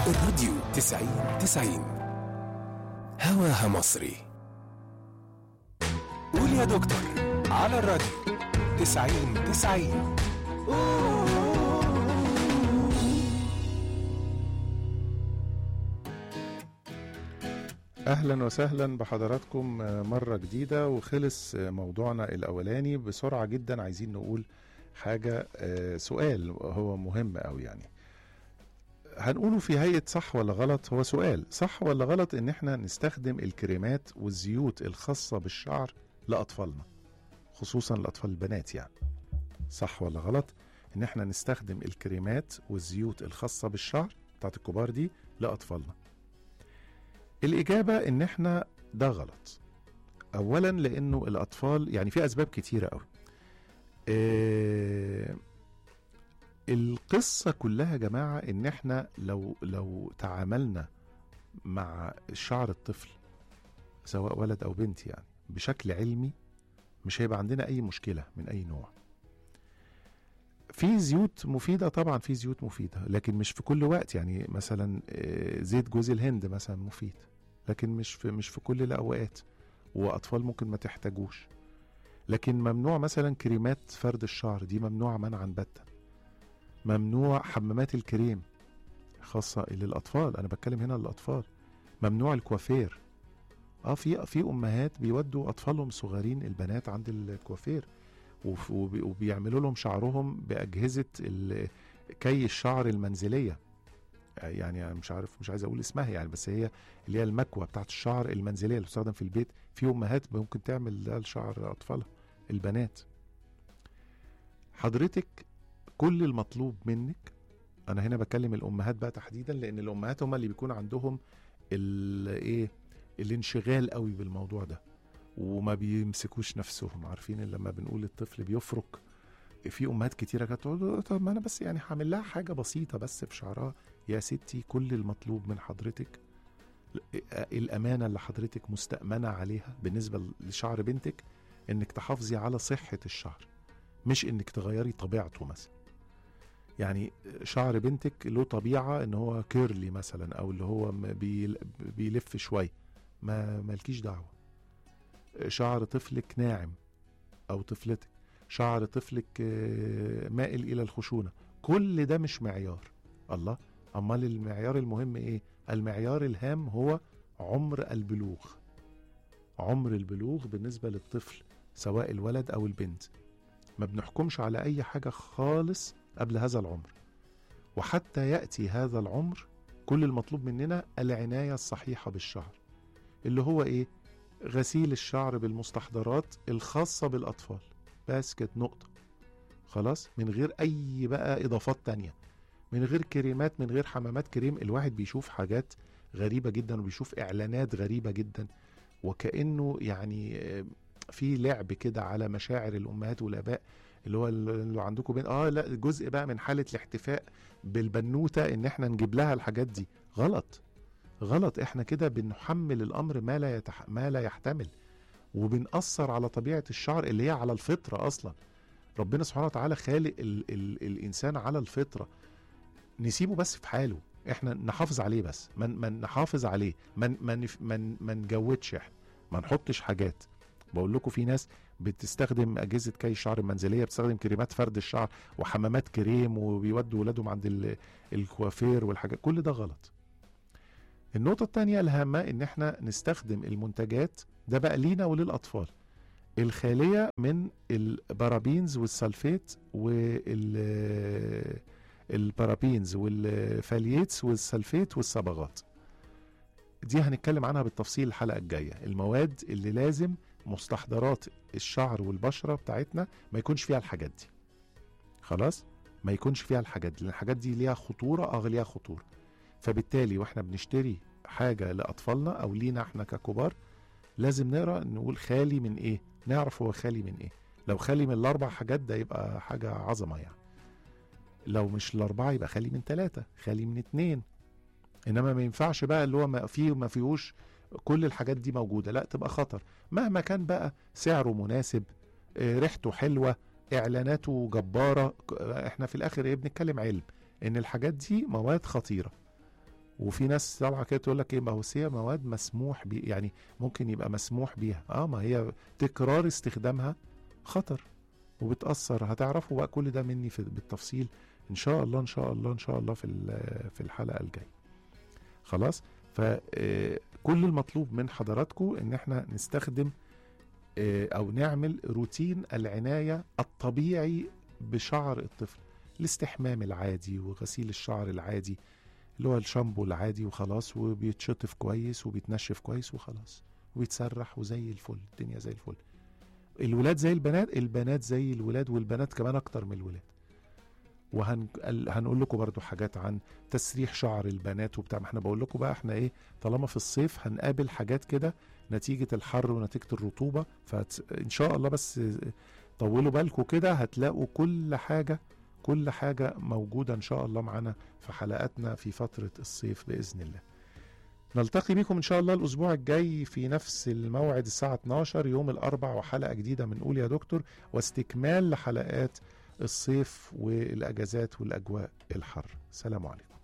الراديو تسعين تسعين هواها مصري قول يا دكتور على الراديو تسعين تسعين اهلا وسهلا بحضراتكم مره جديده وخلص موضوعنا الاولاني بسرعه جدا عايزين نقول حاجه آه، سؤال هو مهم قوي يعني هنقوله في هيئه صح ولا غلط هو سؤال صح ولا غلط ان احنا نستخدم الكريمات والزيوت الخاصه بالشعر لاطفالنا خصوصا لاطفال البنات يعني صح ولا غلط ان احنا نستخدم الكريمات والزيوت الخاصه بالشعر بتاعت الكبار دي لاطفالنا الإجابة إن إحنا ده غلط. أولاً لأنه الأطفال يعني في أسباب كتيرة أوي. آه القصة كلها يا جماعة إن إحنا لو لو تعاملنا مع شعر الطفل سواء ولد أو بنت يعني بشكل علمي مش هيبقى عندنا أي مشكلة من أي نوع. في زيوت مفيدة طبعا في زيوت مفيدة لكن مش في كل وقت يعني مثلا آه، زيت جوز الهند مثلا مفيد لكن مش في مش في كل الأوقات وأطفال ممكن ما تحتاجوش لكن ممنوع مثلا كريمات فرد الشعر دي ممنوعة منعا باتا ممنوع حمامات الكريم خاصة للأطفال أنا بتكلم هنا للأطفال ممنوع الكوافير اه في في امهات بيودوا اطفالهم الصغيرين البنات عند الكوافير وف- وبي- وبيعملوا لهم شعرهم باجهزه ال- كي الشعر المنزليه يعني أنا مش عارف مش عايز اقول اسمها يعني بس هي اللي هي المكوه بتاعت الشعر المنزليه اللي بتستخدم في البيت في امهات ممكن تعمل ده لشعر اطفالها البنات حضرتك كل المطلوب منك انا هنا بكلم الامهات بقى تحديدا لان الامهات هم اللي بيكون عندهم الايه الانشغال قوي بالموضوع ده وما بيمسكوش نفسهم عارفين إن لما بنقول الطفل بيفرك في امهات كتيره كانت تقول له طب ما انا بس يعني هعمل لها حاجه بسيطه بس في شعرها يا ستي كل المطلوب من حضرتك الامانه اللي حضرتك مستامنه عليها بالنسبه لشعر بنتك انك تحافظي على صحه الشعر مش انك تغيري طبيعته مثلا يعني شعر بنتك له طبيعه ان هو كيرلي مثلا او اللي هو م- بيل- بيلف شويه ما مالكيش دعوه شعر طفلك ناعم او طفلتك شعر طفلك آه، مائل الى الخشونه كل ده مش معيار الله امال المعيار المهم ايه المعيار الهام هو عمر البلوغ عمر البلوغ بالنسبه للطفل سواء الولد او البنت ما بنحكمش على اي حاجه خالص قبل هذا العمر وحتى ياتي هذا العمر كل المطلوب مننا العنايه الصحيحه بالشعر اللي هو ايه غسيل الشعر بالمستحضرات الخاصة بالأطفال بس كده نقطة خلاص من غير أي بقى إضافات تانية من غير كريمات من غير حمامات كريم الواحد بيشوف حاجات غريبة جدا وبيشوف إعلانات غريبة جدا وكأنه يعني آه، في لعب كده على مشاعر الأمهات والآباء اللي هو اللي عندكم بين اه لا جزء بقى من حالة الاحتفاء بالبنوتة ان احنا نجيب لها الحاجات دي غلط غلط احنا كده بنحمل الامر ما لا يتح... ما لا يحتمل وبنأثر على طبيعة الشعر اللي هي على الفطرة اصلا ربنا سبحانه وتعالى خالق ال... ال... الانسان على الفطرة نسيبه بس في حاله احنا نحافظ عليه بس من من نحافظ عليه من من من ما نجودش احنا ما نحطش حاجات بقول لكم في ناس بتستخدم اجهزه كي الشعر المنزليه بتستخدم كريمات فرد الشعر وحمامات كريم وبيودوا ولادهم عند ال... الكوافير والحاجات كل ده غلط النقطة التانية الهامة إن إحنا نستخدم المنتجات ده بقى لينا وللأطفال الخالية من البارابينز والسلفيت وال البارابينز والفاليتس والسلفيت والصبغات دي هنتكلم عنها بالتفصيل الحلقة الجاية المواد اللي لازم مستحضرات الشعر والبشرة بتاعتنا ما يكونش فيها الحاجات دي خلاص ما يكونش فيها الحاجات دي لأن الحاجات دي ليها خطورة اه ليها خطورة فبالتالي واحنا بنشتري حاجة لأطفالنا أو لينا احنا ككبار لازم نقرا نقول خالي من ايه نعرف هو خالي من ايه لو خالي من الأربع حاجات ده يبقى حاجة عظمة يعني لو مش الأربعة يبقى خالي من ثلاثة خالي من اتنين إنما ما ينفعش بقى اللي هو ما فيه ما فيهوش كل الحاجات دي موجودة لا تبقى خطر مهما كان بقى سعره مناسب آه، ريحته حلوة اعلاناته جبارة ك- احنا في الاخر ايه بنتكلم علم ان الحاجات دي مواد خطيرة وفي ناس طالعه كده تقول لك ايه ما هو هي مواد مسموح بي يعني ممكن يبقى مسموح بيها اه ما هي تكرار استخدامها خطر وبتاثر هتعرفوا بقى كل ده مني في بالتفصيل ان شاء الله ان شاء الله ان شاء الله في ال- في الحلقه الجايه خلاص فكل المطلوب من حضراتكم ان احنا نستخدم آه، او نعمل روتين العنايه الطبيعي بشعر الطفل الاستحمام العادي وغسيل الشعر العادي اللي هو الشامبو العادي وخلاص وبيتشطف كويس وبيتنشف كويس وخلاص ويتسرح وزي الفل الدنيا زي الفل الولاد زي البنات البنات زي الولاد والبنات كمان اكتر من الولاد وهنقول لكم برضو حاجات عن تسريح شعر البنات وبتاع ما احنا بقول لكم بقى احنا ايه طالما في الصيف هنقابل حاجات كده نتيجة الحر ونتيجة الرطوبة فإن شاء الله بس طولوا بالكم كده هتلاقوا كل حاجة كل حاجة موجودة إن شاء الله معانا في حلقاتنا في فترة الصيف بإذن الله نلتقي بكم إن شاء الله الأسبوع الجاي في نفس الموعد الساعة 12 يوم الأربع وحلقة جديدة من قول يا دكتور واستكمال لحلقات الصيف والأجازات والأجواء الحر سلام عليكم